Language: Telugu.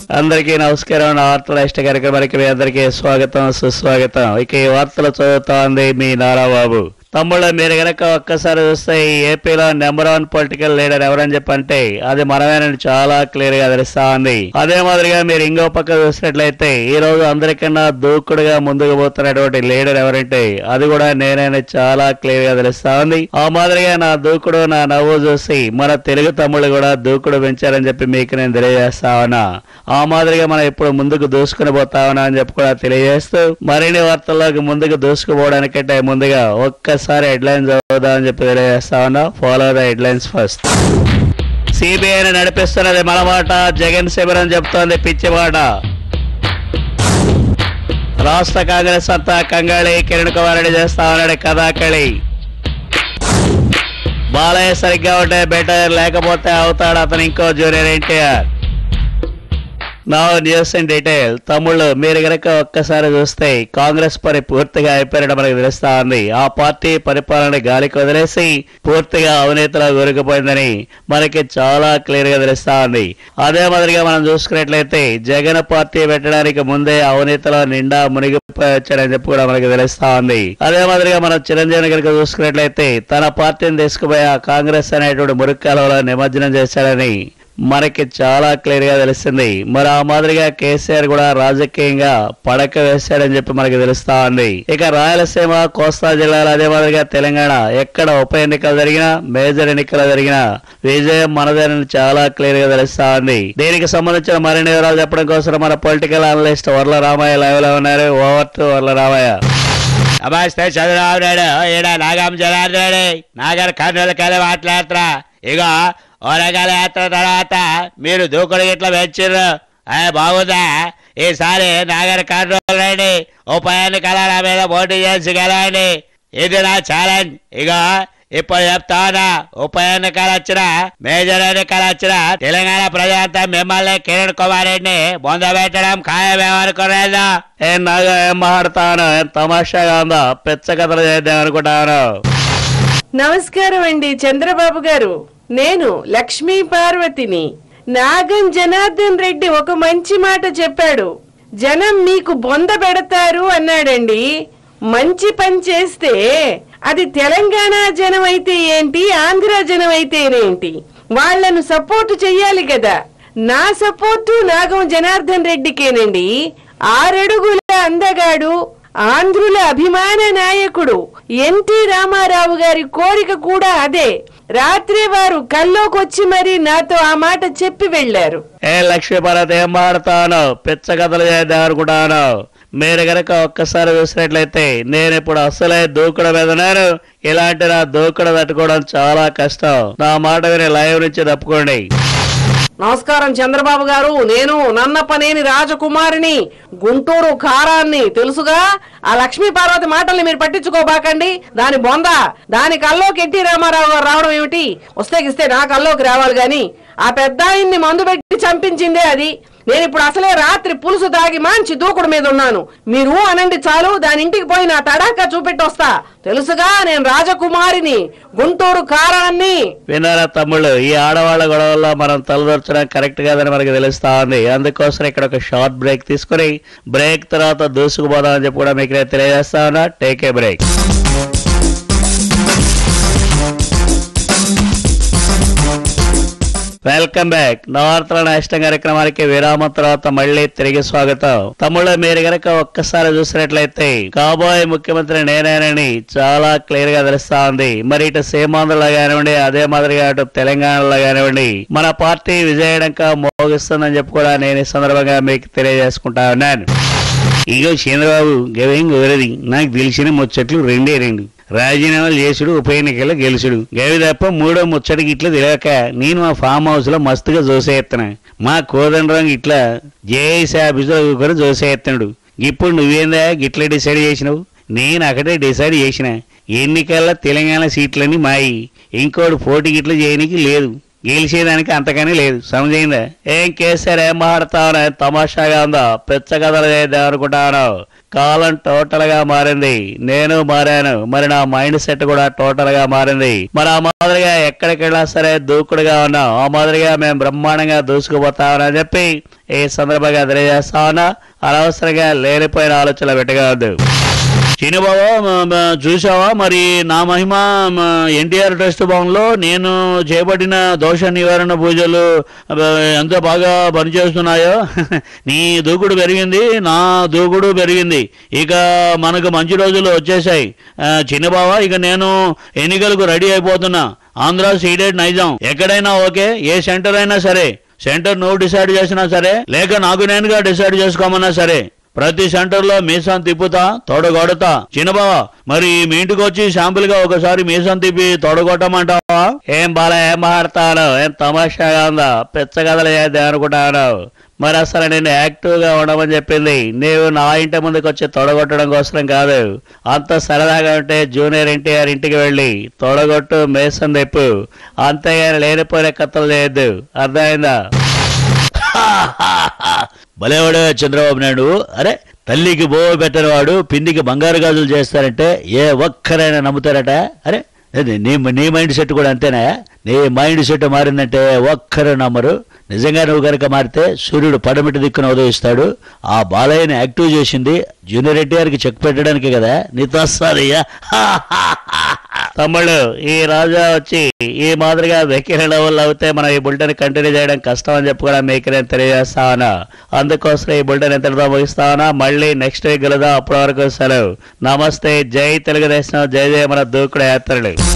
అందరికీ నమస్కారం నా వార్తల ఇష్ట కార్యక్రమానికి మీ అందరికీ స్వాగతం సుస్వాగతం ఇక ఈ వార్తలు చదువుతోంది మీ నారాబాబు తమ్ముళ్ళు మీరు గనక ఒక్కసారి చూస్తే ఈ ఏపీలో నెంబర్ వన్ పొలిటికల్ లీడర్ ఎవరని చెప్పంటే అది మనమేనని చాలా క్లియర్ గా తెలుస్తా ఉంది అదే మాదిరిగా మీరు ఇంకో పక్క చూసినట్లయితే ఈ రోజు అందరికన్నా దూకుడుగా ముందుకు పోతున్నటువంటి లీడర్ ఎవరంటే అది కూడా నేనని చాలా క్లియర్ గా తెలుస్తా ఉంది ఆ మాదిరిగా నా దూకుడు నా నవ్వు చూసి మన తెలుగు తమ్ముళ్ళు కూడా దూకుడు పెంచారని చెప్పి మీకు నేను తెలియజేస్తా ఉన్నా ఆ మాదిరిగా మనం ఇప్పుడు ముందుకు దూసుకుని పోతా ఉన్నా అని చెప్పి కూడా తెలియజేస్తూ మరిన్ని వార్తల్లోకి ముందుకు దూసుకుపోవడానికంటే ముందుగా ఒక్కసారి హెడ్లైన్స్ చదువుదామని చెప్పి తెలియజేస్తా ఉన్నా ఫాలో ద హెడ్లైన్స్ ఫస్ట్ సిబిఐని నడిపిస్తున్నది మన మాట జగన్ శిబిరం చెప్తోంది పిచ్చి మాట రాష్ట్ర కాంగ్రెస్ అంతా కంగాళి కిరణ్ కుమార్ రెడ్డి చేస్తా ఉన్నాడు కథాకళి బాలయ్య సరిగ్గా ఉంటే బెటర్ లేకపోతే అవుతాడు అతను ఇంకో జూనియర్ ఎన్టీఆర్ నా న్యూస్ ఇన్ డీటెయిల్ తమ్ముళ్ళు మీరు గనక ఒక్కసారి చూస్తే కాంగ్రెస్ పని పూర్తిగా అయిపోయినట్టు మనకు తెలుస్తా ఉంది ఆ పార్టీ పరిపాలన గాలికి వదిలేసి పూర్తిగా అవినీతిలో గురికిపోయిందని మనకి చాలా క్లియర్ గా తెలుస్తా ఉంది అదే మాదిరిగా మనం చూసుకున్నట్లయితే జగన్ పార్టీ పెట్టడానికి ముందే అవినీతిలో నిండా మునిగిపోయి వచ్చాడని చెప్పి కూడా మనకి తెలుస్తా ఉంది అదే మాదిరిగా మనం చిరంజీవి కనుక చూసుకున్నట్లయితే తన పార్టీని తీసుకుపోయి ఆ కాంగ్రెస్ అనేటువంటి మురుక్కాలలో నిమజ్జనం చేశాడని మనకి చాలా క్లియర్ గా తెలుస్తుంది మరి ఆ మాదిరిగా కేసీఆర్ కూడా రాజకీయంగా పడక వేశాడని చెప్పి మనకి తెలుస్తా ఉంది ఇక రాయలసీమ కోస్తా జిల్లాలో అదే మాదిరిగా తెలంగాణ ఎక్కడ ఉప ఎన్నికలు జరిగినా మేజర్ ఎన్నికలు జరిగినా విజయం మనదేనని చాలా క్లియర్ గా తెలుస్తా ఉంది దీనికి సంబంధించిన మరిన్ని వివరాలు చెప్పడం కోసం మన political analyst Varla Ramaiah live లో ఉన్నారు ఓవర్ టు వర్ల రామయ్య నమస్తే చంద్రబాబు నాయుడు ఈడ నాగం జనార్దనుడు నాగర్ కర్నూలు కలిసి మాట్లాడుతున్నా ఇగో ఓరగాల యాత్ర తర్వాత మీరు దూకుడు గిట్ల పెంచిర్రు అదే బాగుందా ఈసారి నాగర్ కర్నూలు రండి ఉప ఎన్నికల నా మీద పోటీ చేసి గెలవండి ఇది నా ఛాలెంజ్ ఇగో ఇప్పుడు చెప్తానా ఉప ఎన్నికలు వచ్చిన మేజర్ ఎన్నికలు వచ్చిన తెలంగాణ ప్రజలంతా మిమ్మల్ని కిరణ్ కుమార్ రెడ్డిని పొందబెట్టడం ఖాయమేమనుకోలేదు ఏం నాగా ఏం మాట్లాడతాను ఏం తమాషాగా ఉందా పిచ్చ కథలు చేద్దాం అనుకుంటాను నమస్కారం అండి చంద్రబాబు గారు నేను లక్ష్మీ పార్వతిని నాగం జనార్దన్ రెడ్డి ఒక మంచి మాట చెప్పాడు జనం మీకు బొంద పెడతారు అన్నాడండి మంచి పని చేస్తే అది తెలంగాణ జనం అయితే ఏంటి ఆంధ్ర జనం అయితేనేంటి వాళ్లను సపోర్టు చెయ్యాలి కదా నా సపోర్టు నాగం జనార్దన్ రెడ్డికేనండి ఆరడుగుల అందగాడు ఆంధ్రుల అభిమాన నాయకుడు ఎన్టీ రామారావు గారి కోరిక కూడా అదే రాత్రి వారు కల్లోకొచ్చి మరి నాతో ఆ మాట చెప్పి వెళ్లారు ఏ లక్ష్మీభరత్ ఏం మాడతాను పిచ్చ కథలు చేద్దాం అనుకుంటాను మీరు గనక ఒక్కసారి చూసినట్లయితే నేను ఇప్పుడు అసలే దూకుడు మీద ఉన్నాను ఇలాంటి నా దూకుడు తట్టుకోవడం చాలా కష్టం నా మాట విని లైవ్ నుంచి తప్పుకోండి నమస్కారం చంద్రబాబు గారు నేను నన్నపనేని రాజకుమారిని గుంటూరు కారాన్ని తెలుసుగా ఆ లక్ష్మీ పార్వతి మాటల్ని మీరు పట్టించుకోబాకండి దాని బొంద దాని కల్లోకి ఎన్టీ రామారావు గారు రావడం ఏమిటి వస్తే గిస్తే నా కల్లోకి రావాలి గాని ఆ పెద్ద ఆయన్ని మందు పెట్టి చంపించిందే అది నేను ఇప్పుడు అసలే రాత్రి పులుసు దాగి మంచి దూకుడు మీద ఉన్నాను మీరు అనండి చాలు దాని ఇంటికి పోయి నా తడాకా చూపెట్టి వస్తా తెలుసుగా నేను రాజకుమారిని గుంటూరు కారాన్ని విన్నారా తమ్ముళ్ళు ఈ ఆడవాళ్ళ గొడవల్లో మనం తలదొరచడం కరెక్ట్ కాదని మనకి తెలుస్తా ఉంది అందుకోసం ఇక్కడ ఒక షార్ట్ బ్రేక్ తీసుకుని బ్రేక్ తర్వాత దూసుకుపోదామని చెప్పి కూడా మీకు నేను తెలియజేస్తా ఉన్నా take a break welcome back నవార్తల నేషనల్ కార్యక్రమానికి విరామం తర్వాత మళ్ళీ తిరిగి స్వాగతం తమ్ముళ్ళు మీరు గనక ఒక్కసారి చూసినట్లయితే కాబోయే ముఖ్యమంత్రి నేనేనని చాలా క్లియర్ గా తెలుస్తా ఉంది మరి ఇటు సీమాంధ్రలో కానివ్వండి అదే మాదిరిగా అటు తెలంగాణలో కానివ్వండి మన పార్టీ విజయడంక మోగిస్తుందని చెప్పి కూడా నేను ఈ సందర్భంగా మీకు తెలియజేసుకుంటా ఉన్నాను ఇగో చంద్రబాబు గవేం గోరది నాకు తెలిసిన ముచ్చట్లు రెండే రెండు రాజీనామాలు చేసుడు ఉప ఎన్నికల్లో గెలుచుడు గవి తప్ప మూడో ముచ్చటికి ఇట్లా తెలియక నేను మా ఫామ్ హౌస్ లో మస్తుగా జోసేస్తున్నా మా కోదండరాంగ్ ఇట్లా జేఏసీ ఆఫీసులో కూకొని జోసేస్తున్నాడు ఇప్పుడు నువ్వేందా గిట్లా డిసైడ్ చేసినావు నేను అక్కడే డిసైడ్ చేసిన ఎన్నికల్లో తెలంగాణ సీట్లని మాయి ఇంకోటి పోటీ గిట్ల చేయనికి లేదు గెలిచేదానికి అంతకని లేదు సమజైందా ఏం కేసీఆర్ ఏం మాట్లాడతావు తమాషాగా ఉందా పిచ్చ కథలు చేద్దాం అనుకుంటాను కాలం టోటల్ గా మారింది నేను మారాను మరి నా మైండ్ సెట్ కూడా టోటల్ గా మారింది మరి ఆ మాదిరిగా ఎక్కడికి వెళ్ళినా సరే దూకుడుగా ఉన్నాం ఆ మాదిరిగా మేము బ్రహ్మాండంగా దూసుకుపోతామని చెప్పి ఈ సందర్భంగా తెలియజేస్తా ఉన్నా అనవసరంగా లేనిపోయిన ఆలోచనలు పెట్టగలదు చిన్నబాబా మ- మ- చూసావా మరి నా మహిమ మ, ఎన్టీఆర్ ట్రస్ట్ భవన్లో నేను చేపట్టిన దోష నివారణ పూజలు అబ్బ, ఎంత బాగా పనిచేస్తున్నాయో నీ దూకుడు పెరిగింది నా దూకుడు పెరిగింది ఇక మనకు మంచి రోజులు వచ్చేసాయి ఆ, చిన్నబావ ఇక నేను ఎన్నికలకు రెడీ అయిపోతున్నా ఆంధ్ర సీడెడ్ నైజాం ఎక్కడైనా ఓకే ఏ సెంటర్ అయినా సరే సెంటర్ నువ్వు డిసైడ్ చేసినా సరే లేక నాకు నేనుగా డిసైడ్ చేసుకోమన్నా సరే ప్రతి సెంటర్ లో మీసాన్ తిప్పుతా తొడగొడతా చిన్నబావ మరి మీ ఇంటికి వచ్చి శాంపుల్ గా ఒకసారి మీసాన్ తిప్పి తొడగొట్టమంటావా ఏం బాల ఏం మాడతాను ఏం తమాషాగా ఉందా పిచ్చ కథలు చేద్దాం అనుకుంటాను మరి అసలు నేను యాక్టివ్ గా ఉండమని చెప్పింది నీవు నా ఇంటి ముందుకు వచ్చి తొడగొట్టడం కోసం కాదు అంత సరదాగా ఉంటే జూనియర్ ఎన్టీఆర్ ఇంటికి వెళ్ళి తొడగొట్టు మేసం తెప్పు అంతేగాని లేనిపోయిన కథలు చేయొద్దు అర్థమైందా భలేవాడే చంద్రబాబు నాయుడు అరే తల్లికి బో పెట్టని వాడు పిండికి బంగారు గాజులు చేస్తారంటే ఏ ఒక్కరైనా నమ్ముతారట అరే అది నీ నీ మైండ్ సెట్ కూడా అంతేనా నీ మైండ్ సెట్ మారిందంటే ఒక్కరు నమ్మరు నిజంగా నువ్వు కనుక మారితే సూర్యుడు పడమిటి దిక్కున ఉదయిస్తాడు ఆ బాలయ్యని యాక్టివ్ చేసింది జూనియర్ ఎన్టీఆర్కి చెక్ పెట్టడానికి కదా నీతో వస్తారయ్యా తమ్ముళ్ళు ఈ రాజా వచ్చి ఈ మాదిరిగా వెక్కిన లెవెల్ అవుతే మనం ఈ బుల్టెన్ కంటిన్యూ చేయడం కష్టం అని చెప్పి కూడా మీకు నేను తెలియజేస్తానా అందుకోసం ఈ బుల్టెన్ ఎంతటితో ముగిస్తానా మళ్ళీ నెక్స్ట్ వీక్ కలుద్దాం అప్పటి వరకు సెలవు నమస్తే జై తెలుగుదేశం జై జయ మన దూకుడు యాత్రలు